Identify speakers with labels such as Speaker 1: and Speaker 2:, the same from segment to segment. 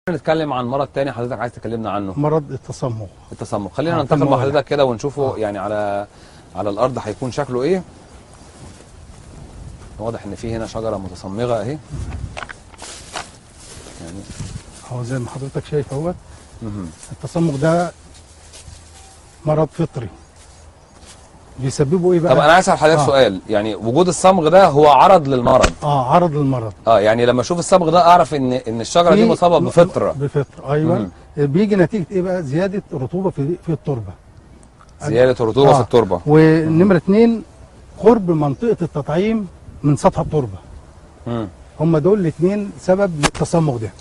Speaker 1: نتكلم عن مرض تاني حضرتك عايز تكلمنا عنه
Speaker 2: مرض التصمغ
Speaker 1: التصمم خلينا
Speaker 2: آه،
Speaker 1: ننتقل مع
Speaker 2: الموالح.
Speaker 1: حضرتك كده ونشوفه يعني على على الارض هيكون شكله ايه واضح ان في هنا شجره متصمغه اهي يعني
Speaker 2: هو زي ما حضرتك شايف اهوت
Speaker 1: مهم.
Speaker 2: التصمغ ده مرض فطري بيسببه ايه بقى؟
Speaker 1: طب انا عايز اسال حضرتك
Speaker 2: آه.
Speaker 1: سؤال يعني وجود الصمغ ده هو عرض للمرض
Speaker 2: اه عرض للمرض
Speaker 1: اه يعني لما اشوف الصمغ ده اعرف ان ان الشجره دي
Speaker 2: في-
Speaker 1: مصابه بفطره
Speaker 2: بفطره ايوه بيجي نتيجه ايه بقى؟ زياده الرطوبه في في التربه
Speaker 1: زياده رطوبه
Speaker 2: آه.
Speaker 1: في التربه
Speaker 2: ونمره اثنين قرب منطقه التطعيم من سطح التربه
Speaker 1: مم.
Speaker 2: هم دول الاثنين سبب للتصمغ ده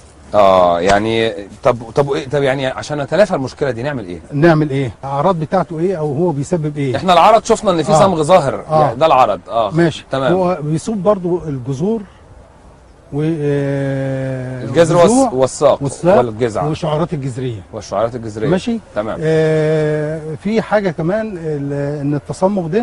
Speaker 1: اه يعني طب طب ايه طب يعني عشان نتلافى المشكله دي نعمل ايه؟
Speaker 2: نعمل ايه؟ الاعراض بتاعته ايه او هو بيسبب ايه؟
Speaker 1: احنا العرض شفنا ان في
Speaker 2: آه.
Speaker 1: صمغ ظاهر
Speaker 2: آه.
Speaker 1: يعني ده العرض اه
Speaker 2: ماشي
Speaker 1: تمام
Speaker 2: هو بيصيب برضو الجذور و آه،
Speaker 1: الجذر
Speaker 2: والجذوع
Speaker 1: والس- والساق
Speaker 2: والساق
Speaker 1: ولا الجذع
Speaker 2: والشعرات الجذريه
Speaker 1: والشعيرات الجذريه
Speaker 2: ماشي
Speaker 1: تمام
Speaker 2: آه في حاجه كمان ال- ان التصمغ ده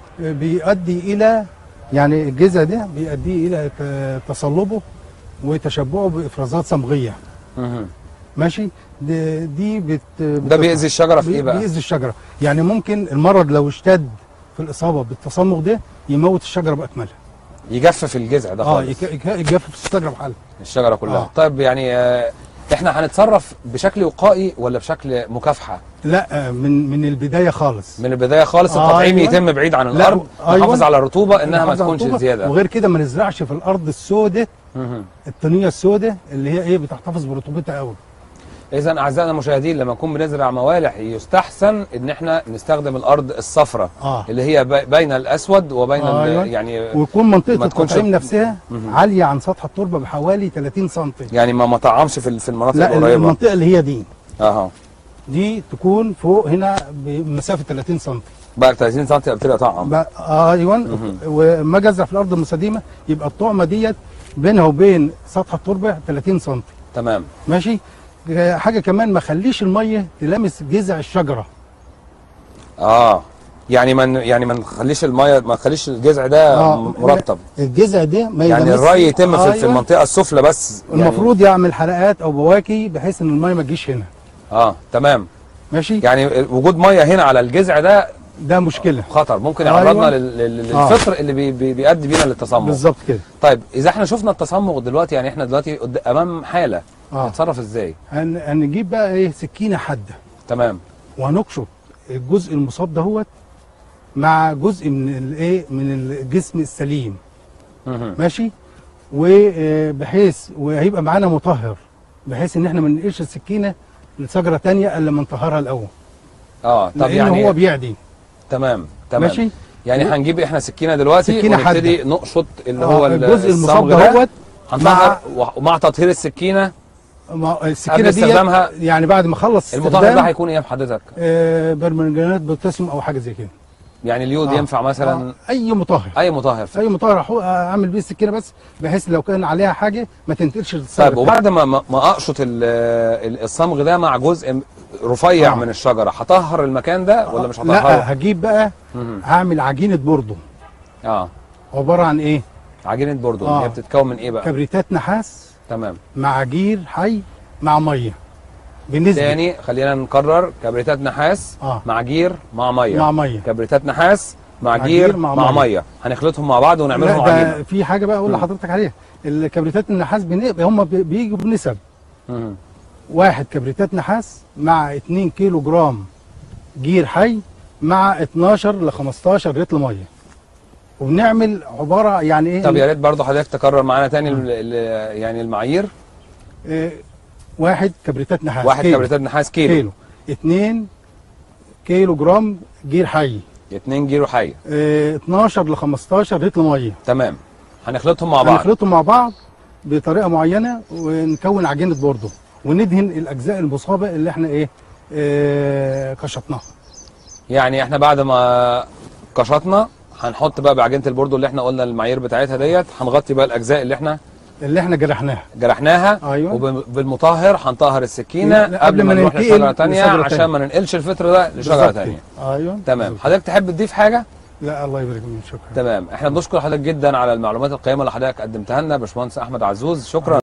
Speaker 2: بيؤدي الى يعني الجذع ده بيؤدي الى ت- تصلبه وتشبعه بافرازات صمغيه
Speaker 1: مهم.
Speaker 2: ماشي دي, دي بت
Speaker 1: ده بيأذي الشجره في ايه بقى؟
Speaker 2: بيأذي الشجره يعني ممكن المرض لو اشتد في الاصابه بالتصمغ ده يموت الشجره باكملها
Speaker 1: يجفف الجذع ده
Speaker 2: اه
Speaker 1: خالص
Speaker 2: يك- يك- يجفف الشجره بحالها
Speaker 1: الشجره كلها
Speaker 2: آه.
Speaker 1: طيب يعني آه، احنا هنتصرف بشكل وقائي ولا بشكل مكافحه
Speaker 2: لا آه، من من البدايه خالص
Speaker 1: من البدايه خالص
Speaker 2: آه،
Speaker 1: التطعيم
Speaker 2: أيوة.
Speaker 1: يتم بعيد عن
Speaker 2: لا،
Speaker 1: الارض
Speaker 2: أيوة.
Speaker 1: نحافظ على الرطوبه انها ما
Speaker 2: نحافظ على
Speaker 1: تكونش
Speaker 2: الرطوبة،
Speaker 1: زياده
Speaker 2: وغير كده ما نزرعش في الارض السوداء
Speaker 1: مهم.
Speaker 2: الطينيه السوداء اللي هي ايه بتحتفظ برطوبتها قوي
Speaker 1: اذا اعزائنا المشاهدين لما نكون بنزرع موالح يستحسن ان احنا نستخدم الارض الصفراء
Speaker 2: اه
Speaker 1: اللي هي بي- بين الاسود وبين
Speaker 2: آه،
Speaker 1: ال-
Speaker 2: أيوة.
Speaker 1: يعني
Speaker 2: ويكون
Speaker 1: ما
Speaker 2: منطقه
Speaker 1: تكونش-
Speaker 2: التطعيم نفسها
Speaker 1: مهم.
Speaker 2: عاليه عن سطح التربه بحوالي 30 سم
Speaker 1: يعني ما مطعمش في ال- في المناطق
Speaker 2: لا
Speaker 1: القريبه
Speaker 2: المنطقه اللي هي دي
Speaker 1: اها
Speaker 2: دي تكون فوق هنا بمسافه 30 سم
Speaker 1: بقى 30 سم ابتدي اطعم
Speaker 2: بقى- ايوه
Speaker 1: مهم.
Speaker 2: وما جزع في الارض المستديمه يبقى الطعمه ديت بينها وبين سطح التربه 30 سم
Speaker 1: تمام
Speaker 2: ماشي آه، حاجه كمان ما خليش الميه تلامس جذع الشجره
Speaker 1: اه يعني ما ن- يعني ما نخليش الميه ما نخليش الجذع ده
Speaker 2: آه.
Speaker 1: م- مرطب
Speaker 2: الجذع ده ما
Speaker 1: يعني
Speaker 2: يلامس-
Speaker 1: الري يتم في, في
Speaker 2: أيوة.
Speaker 1: المنطقه السفلى بس يعني
Speaker 2: المفروض يعمل حلقات او بواكي بحيث ان الميه ما تجيش هنا
Speaker 1: اه تمام
Speaker 2: ماشي
Speaker 1: يعني وجود ميه هنا على الجذع ده
Speaker 2: ده مشكله
Speaker 1: خطر ممكن
Speaker 2: أيوة.
Speaker 1: يعرضنا لل- لل-
Speaker 2: آه.
Speaker 1: للفطر اللي بي بي بيؤدي بينا للتصمم
Speaker 2: بالظبط كده
Speaker 1: طيب اذا احنا شفنا التصمغ دلوقتي يعني احنا دلوقتي قد- امام حاله
Speaker 2: اه
Speaker 1: نتصرف ازاي
Speaker 2: هن- هنجيب بقى ايه سكينه حاده
Speaker 1: تمام
Speaker 2: وهنقشط الجزء المصاب دهوت مع جزء من الايه من الجسم السليم
Speaker 1: مهم.
Speaker 2: ماشي وبحيث وهيبقى معانا مطهر بحيث ان احنا ما ننقلش السكينه لشجره تانية الا ما نطهرها الاول
Speaker 1: اه طب
Speaker 2: لان
Speaker 1: يعني
Speaker 2: هو بيعدي
Speaker 1: تمام تمام
Speaker 2: ماشي
Speaker 1: يعني هنجيب احنا سكينه دلوقتي
Speaker 2: سكينة
Speaker 1: ونبتدي نقشط اللي هو
Speaker 2: آه،
Speaker 1: ال-
Speaker 2: الجزء المصاب
Speaker 1: الصمغ ده
Speaker 2: دهوت
Speaker 1: هنطهر ومع, ومع تطهير السكينه
Speaker 2: مع
Speaker 1: قبل
Speaker 2: السكينه دي
Speaker 1: استخدامها
Speaker 2: يعني بعد ما اخلص
Speaker 1: المطهر ده
Speaker 2: استخدام
Speaker 1: هيكون ايه بحضرتك
Speaker 2: آه، برمنجانات بوتاسيوم او حاجه زي كده
Speaker 1: يعني اليود
Speaker 2: آه.
Speaker 1: ينفع مثلا
Speaker 2: آه، اي مطهر
Speaker 1: اي مطهر
Speaker 2: اي مطهر أحو- اعمل بيه السكينه بس بحيث لو كان عليها حاجه ما تنتقلش
Speaker 1: طيب
Speaker 2: للصدر
Speaker 1: وبعد ما ما ما اقشط ال- ال- الصمغ ده مع جزء رفيع
Speaker 2: آه.
Speaker 1: من الشجره هطهر المكان ده ولا مش هطهره؟
Speaker 2: لا هجيب بقى
Speaker 1: مهم.
Speaker 2: هعمل عجينه بوردو
Speaker 1: اه
Speaker 2: عباره عن ايه
Speaker 1: عجينه بوردو
Speaker 2: آه.
Speaker 1: هي بتتكون من ايه بقى؟
Speaker 2: كبريتات نحاس
Speaker 1: تمام
Speaker 2: مع جير حي مع ميه بالنسبه
Speaker 1: تاني خلينا نكرر كبريتات نحاس
Speaker 2: اه
Speaker 1: مع جير مع ميه
Speaker 2: مع ميه
Speaker 1: كبريتات نحاس مع
Speaker 2: مع
Speaker 1: جير
Speaker 2: جير
Speaker 1: مع,
Speaker 2: مع
Speaker 1: مع
Speaker 2: مية.
Speaker 1: ميه هنخلطهم مع بعض ونعملهم
Speaker 2: لا ده
Speaker 1: عجينه
Speaker 2: في حاجه بقى اقول
Speaker 1: مم.
Speaker 2: لحضرتك عليها الكبريتات النحاس بن- هم بي- بيجوا بنسب
Speaker 1: مهم.
Speaker 2: واحد كبريتات نحاس مع 2 كيلو جرام جير حي مع 12 ل 15 لتر ميه وبنعمل عباره يعني ايه
Speaker 1: طب يا ريت برضه حضرتك تكرر معانا تاني ال- ال- يعني المعايير
Speaker 2: آه، واحد كبريتات نحاس
Speaker 1: واحد
Speaker 2: كيلو.
Speaker 1: كبريتات نحاس كيلو,
Speaker 2: كيلو 2 كيلو جرام جير حي
Speaker 1: 2 جيرو حي
Speaker 2: آه، 12 ل 15 لتر ميه
Speaker 1: تمام هنخلطهم مع بعض
Speaker 2: هنخلطهم مع بعض بطريقه معينه ونكون عجينه بوردو وندهن الاجزاء المصابه اللي احنا ايه آه قشطناها
Speaker 1: يعني احنا بعد ما قشطنا هنحط بقى بعجينه البوردو اللي احنا قلنا المعايير بتاعتها ديت هنغطي بقى الاجزاء اللي احنا
Speaker 2: اللي احنا جرحناها
Speaker 1: جرحناها
Speaker 2: ايوه
Speaker 1: وبالمطهر هنطهر السكينه
Speaker 2: لا،
Speaker 1: قبل ما نروح
Speaker 2: ننتقل
Speaker 1: لشجره ثانيه
Speaker 2: لشجرة
Speaker 1: عشان
Speaker 2: تانية.
Speaker 1: ما ننقلش الفطر ده لشجره
Speaker 2: بالظبط
Speaker 1: ثانيه
Speaker 2: كده. ايوه
Speaker 1: تمام
Speaker 2: بالظبط.
Speaker 1: حضرتك تحب تضيف حاجه
Speaker 2: لا الله يبارك فيك شكرا
Speaker 1: تمام احنا بنشكر حضرتك جدا على المعلومات القيمه اللي حضرتك قدمتها لنا باشمهندس احمد عزوز شكرا